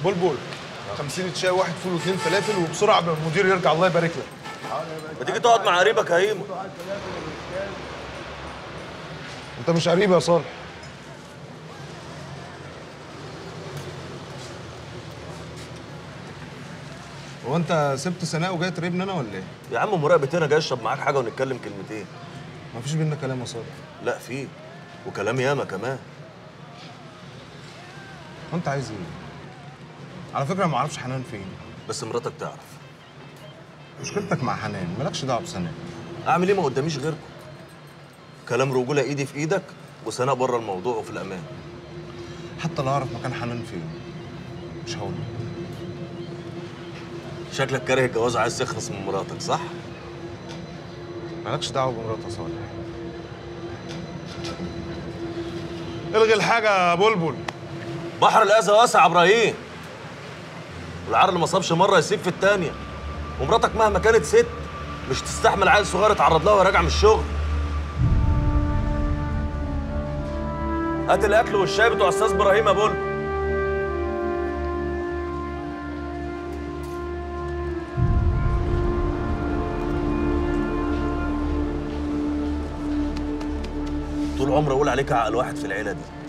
بلبل 50 شاي واحد فول واثنين فلافل وبسرعه قبل ما المدير يرجع الله يبارك لك ما تيجي تقعد مع قريبك يا هيمو انت مش قريب يا صالح هو انت سبت سناء وجاي تراقبني انا ولا ايه؟ يا عم مراقبة هنا جاي اشرب معاك حاجه ونتكلم كلمتين مفيش بينا كلام يا صالح لا في وكلام ياما كمان هو انت عايز ايه؟ على فكره ما اعرفش حنان فين بس مراتك تعرف مشكلتك مع حنان مالكش دعوه بسناء اعمل ايه ما قداميش غيركم كلام رجوله ايدي في ايدك وسناء بره الموضوع وفي الامان حتى لو اعرف مكان حنان فين مش هقول لك. شكلك كاره الجواز عايز تخلص من مراتك صح مالكش دعوه بمرات يا صالح الغي الحاجه يا بلبل بحر الاذى واسع يا ابراهيم والعار اللي ما صابش مره يسيب في التانيه ومراتك مهما كانت ست مش تستحمل عيل صغير يتعرض لها وهي راجعه من الشغل هات الاكل والشاي بتوع استاذ ابراهيم يا بلبل طول عمري اقول عليك عقل واحد في العيله دي